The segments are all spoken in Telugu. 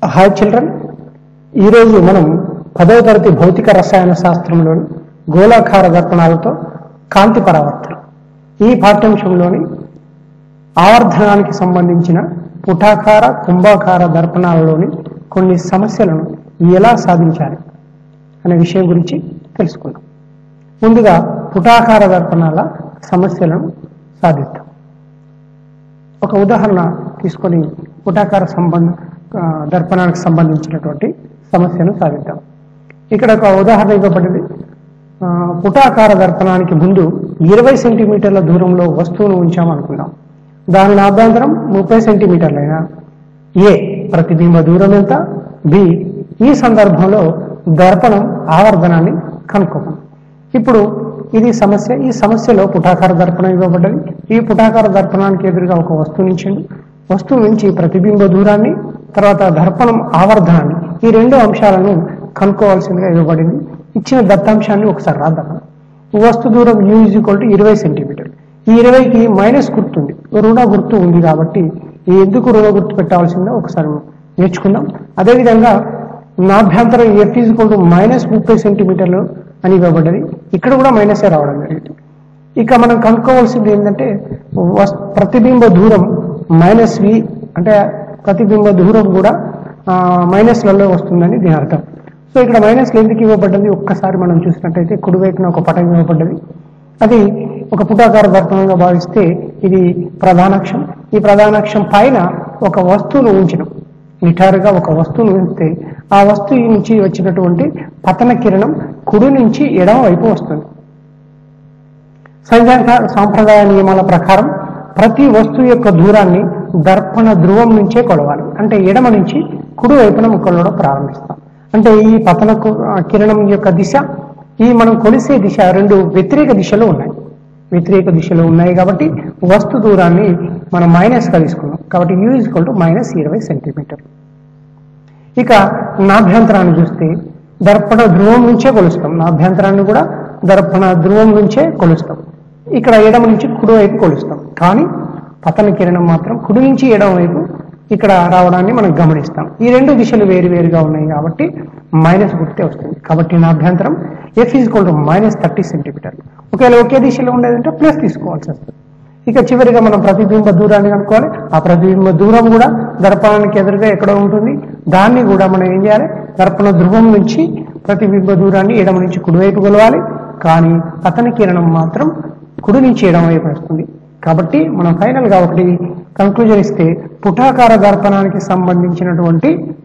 హాయ్ చిల్డ్రన్ ఈరోజు మనం పదవ తరగతి భౌతిక రసాయన శాస్త్రంలోని గోళాకార దర్పణాలతో కాంతి పరావర్తనం ఈ పాఠ్యాంశంలోని ఆవర్ధనానికి సంబంధించిన పుటాకార కుంభాకార దర్పణాలలోని కొన్ని సమస్యలను ఎలా సాధించాలి అనే విషయం గురించి తెలుసుకుందాం ముందుగా పుటాకార దర్పణాల సమస్యలను సాధిద్దాం ఒక ఉదాహరణ తీసుకొని పుటాకార సంబంధ ఆ, దర్పణానికి సంబంధించినటువంటి సమస్యను సాధిద్దాం ఇక్కడ ఒక ఉదాహరణ ఇవ్వబడింది ఆ, పుటాకార దర్పణానికి ముందు ఇరవై సెంటీమీటర్ల దూరంలో వస్తువును ఉంచామనుకుందాం దాని నాభ్యంతరం ముప్పై సెంటీమీటర్లైనా ఏ ప్రతిబింబ దూరం ఎంత బి ఈ సందర్భంలో దర్పణం ఆవర్ధనాన్ని కనుక్కోమం ఇప్పుడు ఇది సమస్య ఈ సమస్యలో పుటాకార దర్పణం ఇవ్వబడ్డది ఈ పుటాకార దర్పణానికి ఎదురుగా ఒక వస్తువు నుంచిండు వస్తువు నుంచి ప్రతిబింబ దూరాన్ని తర్వాత దర్పణం ఆవర్ధనాన్ని ఈ రెండు అంశాలను కనుక్కోవాల్సిందిగా ఇవ్వబడింది ఇచ్చిన దత్తాంశాన్ని ఒకసారి రాద్దాం వస్తు దూరం యూ ఈజ్ ఈక్వల్ టు ఇరవై సెంటీమీటర్ ఈ ఇరవైకి మైనస్ గుర్తుంది రుణ గుర్తు ఉంది కాబట్టి ఈ ఎందుకు రుణ గుర్తు పెట్టాల్సిందో ఒకసారి నేర్చుకుందాం అదేవిధంగా నాభ్యంతరం f is equal to minus ముప్పై సెంటీమీటర్లు అని ఇవ్వబడ్డది ఇక్కడ కూడా మైనసే రావడం జరిగింది ఇక మనం కనుక్కోవాల్సింది ఏంటంటే వస్- ప్రతిబింబ దూరం మైనస్ వి అంటే ప్రతిబింబ దూరం కూడా ఆ, మైనస్లలో వస్తుందని దీని అర్థం సో ఇక్కడ మైనస్లు ఎందుకు ఇవ్వబడ్డది ఒక్కసారి మనం చూసినట్టయితే కుడివైపున ఒక పటం ఇవ్వబడ్డది అది ఒక పుటాకార దర్పణంగా భావిస్తే ఇది ప్రధానాక్షం ఈ ప్రధానాక్షం పైన ఒక వస్తువును ఉంచడం నిటారుగా ఒక వస్తువును ఉంచితే ఆ వస్తువు నుంచి వచ్చినటువంటి పతన కిరణం కుడి నుంచి ఎడమ వైపు వస్తుంది సంఖ్యాక సాంప్రదాయ నియమాల ప్రకారం ప్రతి వస్తువు యొక్క దూరాన్ని దర్పణ ధ్రువం నుంచే కొలవాలి అంటే ఎడమ నుంచి కుడి వైపున కొలవడం ప్రారంభిస్తాం అంటే ఈ పతన కు- ఆ కిరణం యొక్క దిశ ఈ మనం కొలిసే దిశ రెండు వ్యతిరేక దిశలో ఉన్నాయి వ్యతిరేక దిశలో ఉన్నాయి కాబట్టి వస్తు దూరాన్ని మనం మైనస్ గా తీసుకున్నాం కాబట్టి యూ ఈజ్ టు మైనస్ ఇరవై సెంటీమీటర్ ఇక నాభ్యంతరాన్ని చూస్తే దర్పణ ధ్రువం నుంచే కొలుస్తాం నాభ్యంతరాన్ని కూడా దర్పణ ధ్రువం నుంచే కొలుస్తాం ఇక్కడ ఎడమ నుంచి కుడి వైపు కొలుస్తాం కానీ పతన కిరణం మాత్రం కుడి నుంచి ఎడమ వైపు ఇక్కడ రావడాన్ని మనం గమనిస్తాం ఈ రెండు దిశలు వేరు వేరుగా ఉన్నాయి కాబట్టి మైనస్ గుర్తే వస్తుంది కాబట్టి నా అభ్యంతరం f is to minus thirty centimetre ఒకవేళ ఒకే దిశలో ఉండేదంటే ప్లస్ తీసుకోవాల్సి వస్తుంది ఇక చివరిగా మనం ప్రతిబింబ దూరాన్ని కనుక్కోవాలి ఆ ప్రతిబింబ దూరం కూడా దర్పణానికి ఎదురుగా ఎక్కడ ఉంటుంది దాన్ని కూడా మనం ఏం చేయాలి దర్పణ ధ్రువం నుంచి ప్రతిబింబ దూరాన్ని ఎడమ నుంచి కుడివైపు కొలవాలి కానీ పతన కిరణం మాత్రం కుడి నుంచి ఎడమ వైపు వస్తుంది కాబట్టి మనం ఫైనల్ గా ఒకటి కంక్లూజన్ ఇస్తే పుటాకార దర్పణానికి సంబంధించినటువంటి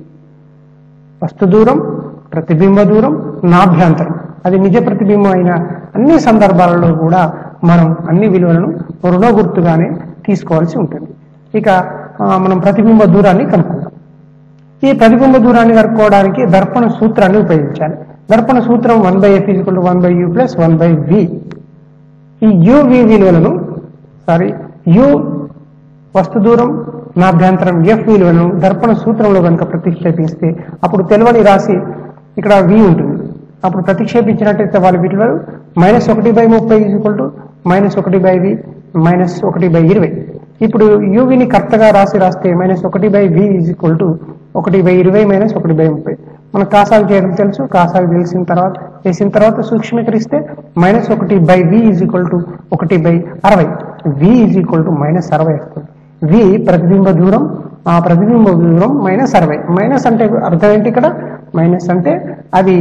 వస్తు దూరం ప్రతిబింబ దూరం నాభ్యంతరం అది నిజ ప్రతిబింబం అయిన అన్ని సందర్భాలలో కూడా మనం అన్ని విలువలను రుణ గుర్తుగానే తీసుకోవాల్సి ఉంటుంది ఇక ఆ, మనం ప్రతిబింబ దూరాన్ని కనుక్కుందాం ఈ ప్రతిబింబ దూరాన్ని కనుక్కోవడానికి దర్పణ సూత్రాన్ని ఉపయోగించాలి దర్పణ సూత్రం one by f is equal one by u plus one by v ఈ యు వి విలువలను సారీ యు వస్తు దూరం నాభ్యంతరం ఎఫ్ విలువలను దర్పణ సూత్రంలో కనుక ప్రతిక్షేపిస్తే అప్పుడు తెలవని రాసి ఇక్కడ వి ఉంటుంది అప్పుడు ప్రతిక్షేపించినట్టయితే వాళ్ళ విలువలు మైనస్ ఒకటి బై ముప్పై ఈక్వల్ టు మైనస్ ఒకటి బై వి మైనస్ ఒకటి బై ఇరవై ఇప్పుడు యువిని కరెక్ట్గా రాసి రాస్తే మైనస్ ఒకటి by v is equal to ఒకటి బై ఇరవై మైనస్ ఒకటి బై ముప్పై మనకు కాసాలు చేయడం తెలుసు కాసాలు తెలిసిన తర్వాత చేసిన తర్వాత సూక్ష్మీకరిస్తే మైనస్ ఒకటి by v is equal to ఒకటి బై అరవై v is equal to minus అరవై వస్తుంది వి ప్రతిబింబ దూరం ఆ ప్రతిబింబ దూరం మైనస్ అరవై మైనస్ అంటే అర్థం ఏంటి ఇక్కడ మైనస్ అంటే అది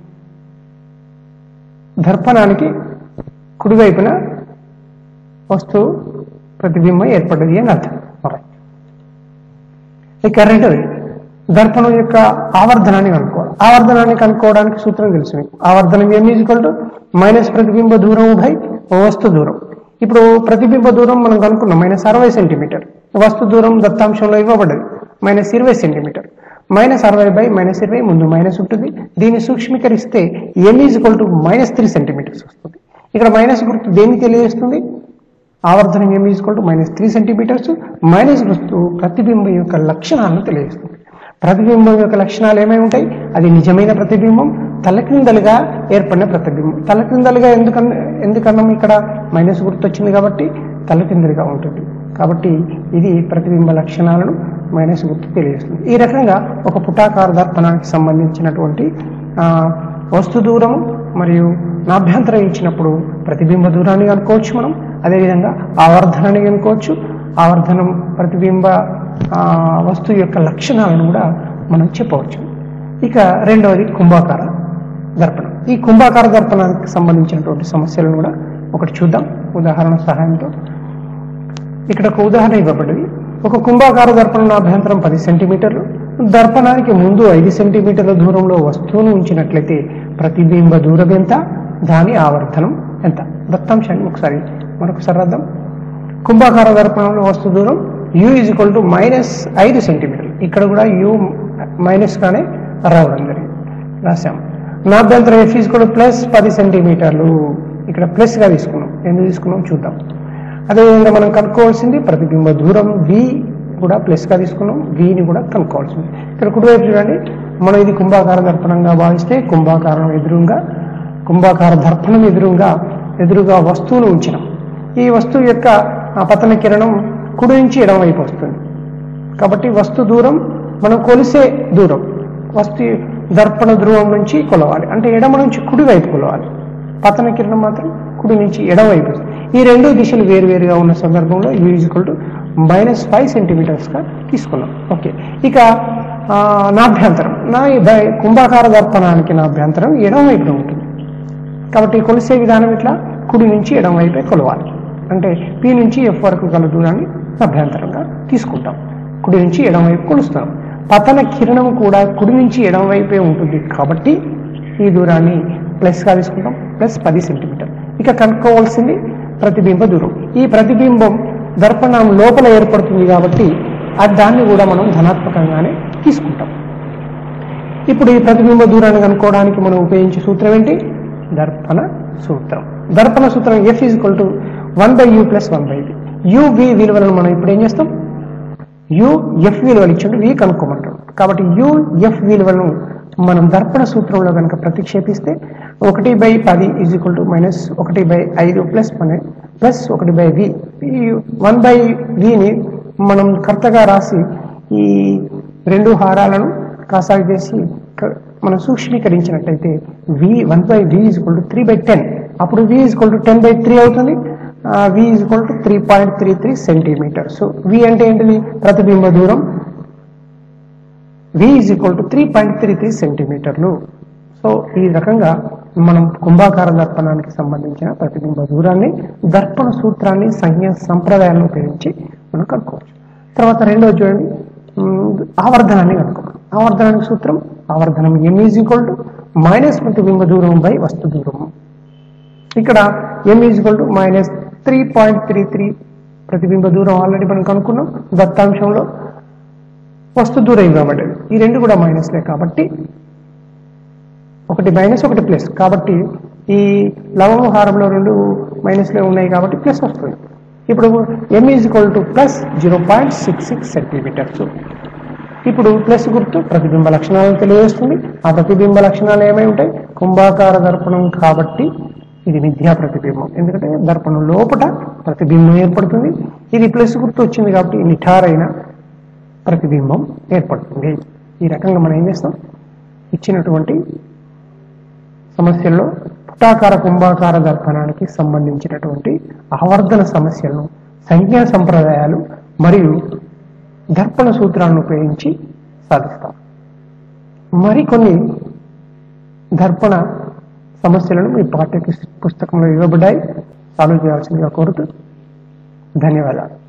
దర్పణానికి కుడివైపున వస్తువు ప్రతిబింబం ఏర్పడ్డది అని అర్థం Alright. ఇక రెండవది దర్పణం యొక్క ఆవర్ధనాన్ని కనుక్కోవాలి ఆవర్ధనాన్ని కనుక్కోవడానికి సూత్రం తెలుసు మీకు ఆవర్ధనం ఏమి ఈక్వల్ టు మైనస్ ప్రతిబింబ దూరం బై వస్తు దూరం ఇప్పుడు ప్రతిబింబ దూరం మనం కనుక్కున్నాం మైనస్ అరవై సెంటీమీటర్ వస్తు దూరం దత్తాంశంలో ఇవ్వబడ్డది మైనస్ ఇరవై సెంటీమీటర్ మైనస్ అరవై బై మైనస్ ఇరవై ముందు మైనస్ ఉంటుంది దీన్ని సూక్ష్మీకరిస్తే n is equal to minus three centimetres వస్తుంది ఇక్కడ మైనస్ గుర్తు దేన్ని తెలియజేస్తుంది ఆవర్ధనం ఏమి equal to minus three centimetres minus గుర్తు ప్రతిబింబం యొక్క లక్షణాలను తెలియజేస్తుంది ప్రతిబింబం యొక్క లక్షణాలు ఏమై ఉంటాయి అది నిజమైన ప్రతిబింబం తలక్రిందలుగా ఏర్పడిన ప్రతిబింబం తలక్రిందలుగా ఎందుకన్న ఎందుకన్నాం ఇక్కడ మైనస్ గుర్తు వచ్చింది కాబట్టి తలకిందులుగా ఉంటుంది కాబట్టి ఇది ప్రతిబింబ లక్షణాలను మైనస్ గుర్తు తెలియజేస్తుంది ఈ రకంగా ఒక పుటాకార దర్పణానికి సంబంధించినటువంటి ఆ, వస్తు దూరము మరియు నాభ్యంతరం ఇచ్చినప్పుడు ప్రతిబింబ దూరాన్ని కనుక్కోవచ్చు మనం అదేవిధంగా ఆవర్ధనాన్ని కనుక్కోవచ్చు ఆవర్ధనం ప్రతిబింబ ఆ, వస్తువు యొక్క లక్షణాలను కూడా మనం చెప్పవచ్చు ఇక రెండవది కుంభాకార దర్పణం ఈ కుంభాకార దర్పణానికి సంబంధించినటువంటి సమస్యలను కూడా ఒకటి చూద్దాం ఉదాహరణ సహాయంతో ఇక్కడ ఒక ఉదాహరణ ఇవ్వబడింది ఒక కుంభాకార దర్పణం అభ్యంతరం పది సెంటీమీటర్లు దర్పణానికి ముందు ఐదు సెంటీమీటర్ల దూరంలో వస్తువును ఉంచినట్లయితే ప్రతిబింబ దూరం ఎంత దాని ఆవర్ధనం ఎంత దత్తాంశాన్ని ఒకసారి మరొకసారి రాద్దాం కుంభాకార దర్పణంలో వస్తు దూరం u is equal to minus ఐదు సెంటీమీటర్లు ఇక్కడ కూడా యూ మైనస్ గానే రావడం జరిగింది రాశాం నాభ్యంతరం ఎఫ్ ఈజ్ కూడా ప్లస్ పది సెంటీమీటర్లు ఇక్కడ ప్లస్ గా తీసుకున్నాం ఎందుకు తీసుకున్నాం చూద్దాం అదేవిధంగా మనం కనుక్కోవాల్సింది ప్రతిబింబ దూరం వి కూడా ప్లస్ గా తీసుకున్నాం విని కూడా కనుక్కోవాల్సింది ఇక్కడ కుడివైపు చూడండి మనం ఇది కుంభాకార దర్పణంగా భావిస్తే కుంభాకారం ఎదురుగా కుంభాకార దర్పణం ఎదురుగా ఎదురుగా వస్తువును ఉంచినాం ఈ వస్తువు యొక్క ఆ పతన కిరణం కుడి నుంచి ఎడమ వైపు వస్తుంది కాబట్టి వస్తు దూరం మనం కొలిసే దూరం వస్తు దర్పణ ధ్రువం నుంచి కొలవాలి అంటే ఎడమ నుంచి కుడి వైపు కొలవాలి పతన కిరణం మాత్రం కుడి నుంచి ఎడమ వైపు వస్తుంది. ఈ రెండు దిశలు వేరువేరుగా ఉన్న సందర్భంలో u is equal to minus five సెంటీమీటర్స్గా తీసుకున్నాం ఓకే ఇక ఆ, నాభ్యంతరం నా ఈ ద- కుంభాకార దర్పణానికి నాభ్యంతరం ఎడమ వైపున ఉంటుంది కాబట్టి కొలిసే విధానం ఇట్లా కుడి నుంచి ఎడమ వైపే కొలవాలి అంటే పి నుంచి ఎఫ్ వరకు గల దూరాన్ని అభ్యంతరంగా తీసుకుంటాం కుడి నుంచి ఎడమ వైపు కొలుస్తాం పతన కిరణం కూడా కుడి నుంచి ఎడమ వైపే ఉంటుంది కాబట్టి ఈ దూరాన్ని ప్లస్గా తీసుకుంటాం ప్లస్ పది సెంటీమీటర్ ఇక కనుక్కోవాల్సింది ప్రతిబింబ దూరం ఈ ప్రతిబింబం దర్పణం లోపల ఏర్పడుతుంది కాబట్టి అది దాన్ని కూడా మనం ధనాత్మకంగానే తీసుకుంటాం ఇప్పుడు ఈ ప్రతిబింబ దూరాన్ని కనుక్కోవడానికి మనం ఉపయోగించే సూత్రం ఏంటి దర్పణ సూత్రం దర్పణ సూత్రం f is equal to one by u plus one by v u v విలువలను మనం ఇప్పుడు ఏం చేస్తాం యు ఎఫ్ విలువలు ఇచ్చిండు వి కనుక్కోమంటాం కాబట్టి యు ఎఫ్ విలువలను మనం దర్పణ సూత్రంలో కనుక ప్రతిక్షేపిస్తే ఒకటి బై పది ఈజ్ ఈక్వల్ టు మైనస్ ఒకటి బై ఐదు ప్లస్ పన్నెండు ప్లస్ ఒకటి బై వి ఈ వన్ బై విని మనం కర్తగా రాసి ఈ రెండు హారాలను కాసాగు చేసి క- మనం సూక్ష్మీకరించినట్టయితే v one by v is equal to three by ten అప్పుడు v is equal to ten by three అవుతుంది v is equal to three point three three centimetres v అంటే ఏంటిది ప్రతిబింబ దూరం v is equal to three point three three సెంటీమీటర్లు సో ఈ రకంగా మనం కుంభాకార దర్పణానికి సంబంధించిన ప్రతిబింబ దూరాన్ని దర్పణ సూత్రాన్ని సంజ్ఞా సంప్రదాయాలను ఉపయోగించి మనం కనుక్కోవచ్చు తర్వాత రెండోది చూడండి ఉమ్, ఆవర్ధనాన్ని కనుక్కోవాలి ఆవర్ధనానికి సూత్రం ఆవర్ధనం m is equal to minus ప్రతిబింబ దూరం బై వస్తు దూరం ఇక్కడ m is equal to minus three point three three ప్రతిబింబ దూరం ఆల్రెడీ మనం కనుక్కున్నాం దత్తాంశంలో వస్తు దూరం ఇవ్వబడ్డది ఈ రెండు కూడా మైనస్లే కాబట్టి ఒకటి మైనస్ ఒకటి ప్లస్ కాబట్టి ఈ లవము హారంలో రెండు మైనస్లే ఉన్నాయి కాబట్టి ప్లస్ వస్తుంది ఇప్పుడు m is equal to plus zero point six six centimetres ఇప్పుడు ప్లస్ గుర్తు ప్రతిబింబ లక్షణాలను తెలియజేస్తుంది ఆ ప్రతిబింబ లక్షణాలు ఏమై ఉంటాయి కుంభాకార దర్పణం కాబట్టి ఇది మిథ్యా ప్రతిబింబం ఎందుకంటే దర్పణం లోపట ప్రతిబింబం ఏర్పడుతుంది ఇది ప్లస్ గుర్తు వచ్చింది కాబట్టి నిఠారైన ప్రతిబింబం ఏర్పడుతుంది ఈ రకంగా మనం ఏం చేస్తాం ఇచ్చినటువంటి సమస్యల్లో పుటాకార కుంభాకార దర్పణానికి సంబంధించినటువంటి ఆవర్ధన సమస్యలను సంజ్ఞా సంప్రదాయాలు మరియు దర్పణ సూత్రాలను ఉపయోగించి సాధిస్తాం మరికొన్ని దర్పణ సమస్యలను మీ పాఠ్య పుస్తకంలో ఇవ్వబడ్డాయి సాల్వ్ చేయాల్సిందిగా కోరుతూ ధన్యవాదాలు